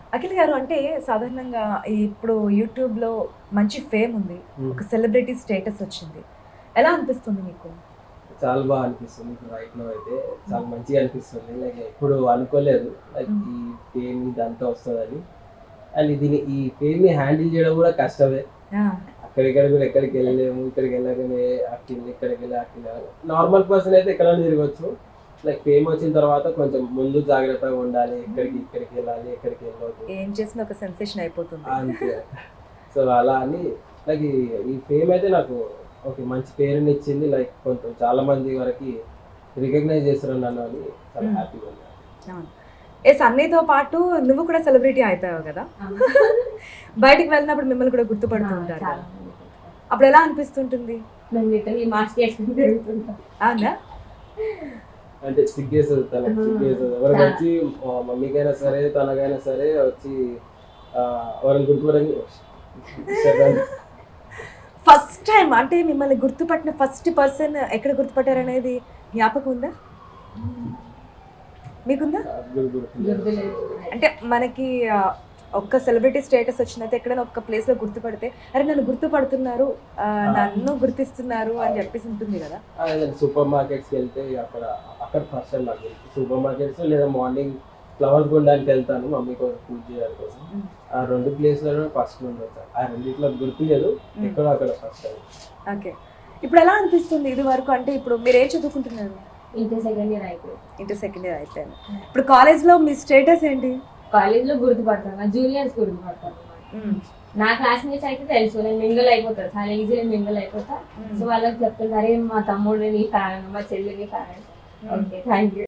అఖిల్ గారు అంటే సాధారణంగా ఈ ఇప్పుడు యూట్యూబ్ లో మంచి ఫేమ్ ఉంది ఒక సెలబ్రిటీ స్టేటస్ వచ్చింది ఎలా అనిపిస్తుంది మీకు చాలా బాగా అనిపిస్తుంది ఇప్పుడు రైట్ లో అయితే చాలా మంచిగా అనిపిస్తుంది లైక్ ఎప్పుడు అనుకోలేదు లైక్ ఈ ఫేమ్ ఇదంతా వస్తుందని అండ్ దీని ఈ ఫేమ్ ని హ్యాండిల్ చేయడం కూడా కష్టమే ఆ, అక్కడిక్కడ కూడా ఎక్కడికి వెళ్ళలేము ఇక్కడికి వెళ్ళగానే అక్కింది ఇక్కడికి వెళ్ళి అక్కింది నార్మల్ పర్సన్ అయితే ఎక్కడైనా తిరగచ్చు లైక్ ఫేమ్ వచ్చిన తర్వాత కొంచెం ముందు జాగ్రత్తగా ఉండాలి ఎక్కడికి ఇక్కడికి వెళ్ళాలి ఎక్కడికి వెళ్ళవద్దు ఏం చేసిన ఒక సెన్సేషన్ అయిపోతుంది అంతే సో అలా అని లైక్ ఈ- ఈ ఫేమ్ అయితే నాకు ఓకే మంచి పేరుని ఇచ్చింది లైక్ కొంచెం చాలా మంది వరకు రికగ్నైజ్ చేస్తారు నన్ను అని చాలా Hmm. హ్యాపీగా ఉంది అవును. ఏ సన్నీతో పాటు నువ్వు కూడా సెలబ్రిటీ అయిపోయావు కదా బయటికి వెళ్ళినప్పుడు మిమ్మల్ని కూడా గుర్తుపడుతూ ఉంటారు చాలా కదా. మంది. అప్పుడు ఎలా అనిపిస్తుంటుంది మేము లిటరలీ మాస్క్ వేసుకుని తిరుగుతుంటాం అవునా అంటే సిగ్గేస్తుంది తనకి Hmm. సిగ్గేస్తుంది ఎవరికి చాలా. వచ్చి మా మమ్మీకైనా సరే తనకైనా సరే వచ్చి ఆ, ఎవరిని గుర్తుపడని ఫస్ట్ టైం అంటే మిమ్మల్ని గుర్తుపట్టిన ఫస్ట్ పర్సన్ ఎక్కడ గుర్తుపట్టారు అనేది జ్ఞాపకం ఉందా మీకుందా గుర్తులేదు అంటే మనకి ఆ, ఒక్క సెలబ్రిటీ స్టేటస్ వచ్చినట్టు ఎక్కడైనా ఒక్క ప్లేస్ లో గుర్తుపడితే అరే నన్ను గుర్తుపడుతున్నారు ఆ, నన్ను గుర్తిస్తున్నారు అని చెప్పేసి ఉంటుంది కదా సూపర్ మార్కెట్స్కి వెళ్తే అక్కడ అక్కడ ఫస్ట్ టైం నాకు సూపర్ మార్కెట్స్ లేదా మార్నింగ్ ఫ్లవర్స్ కొనడానికి వెళ్తాను మమ్మీ కోసం పూజ చేయడానికి కోసం Mm. ఆ రెండు ప్లేస్లలో ఫస్ట్ నుండి వచ్చాను ఆ రెండిట్లో గుర్తులేదు Mm. ఎక్కడో అక్కడ ఫస్ట్ టైం ఓకే ఇప్పుడు ఎలా అనిపిస్తుంది ఇది వరకు అంటే ఇప్పుడు మీరు ఏం చదువుకుంటున్నారు ఇంటర్ సెకండ్ ఇయర్ అయిపోయింది ఇంటర్ సెకండ్ ఇయర్ అయిపోయాను ఇప్పుడు కాలేజ్ లో మీ స్టేటస్ ఏంటి కాలేజ్ లో గుర్తుపడతాను జూనియర్స్ గుర్తుపడతాను నా క్లాస్మేట్స్ అయితే తెలుసు నేను మింగిల్ అయిపోతాను చాలా ఈజీగా మింగిల్ అయిపోతా సో వాళ్ళకి చెప్తాను అరే మా తమ్ముడు నీ ఫ్యాన్ మా చెల్లి నీ ఫ్యాన్ ఓకే థ్యాంక్ యూ